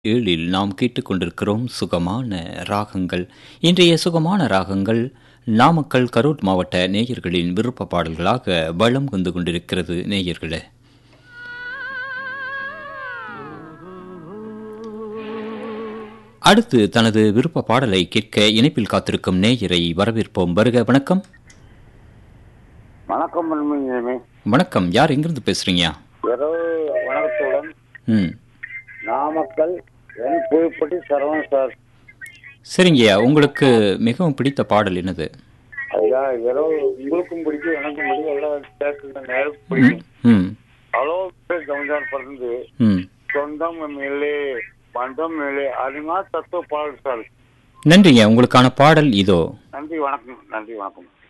ஏழில் நாம் கேட்டுக்கொண்டிருக்கிறோம் சுகமான ராகங்கள் இன்றைய சுகமான ராகங்கள் நாமக்கல் கரூர் மாவட்ட நேயர்களின் விருப்ப பாடல்களாக வளம் வந்து கொண்டிருக்கிறது நேயர்களே அடுத்து தனது விருப்ப பாடலை கேட்க இணைப்பில் காத்திருக்கும் நேயரை வரவேற்போம் வருக வணக்கம் வணக்கம் மன்மீனமே வணக்கம் யார் எங்கிருந்து பேசுறீங்க இரவு வணக்கத்துடன் ம் நாமக்கல் என் புதுப்பட்டி சரவணன் சார் சரிங்கய்யா உங்களுக்கு மிகவும் பிடித்த பாடல் என்னது ஐயா இரவு உங்களுக்கும் பிடிக்கும் எனக்கும் பிடிக்கும் எல்லாம் கேட்குற நேரம் பிடிக்கும் ம் அவ்வளோ பேர் ஜமீன்தார் பிறந்து ம் சொந்தம் மேலே பந்தம் மேலே அதிகமாக தத்துவ பாடல் சார் நன்றிங்க உங்களுக்கான பாடல் இதோ நன்றி வணக்கம் நன்றி வணக்கம்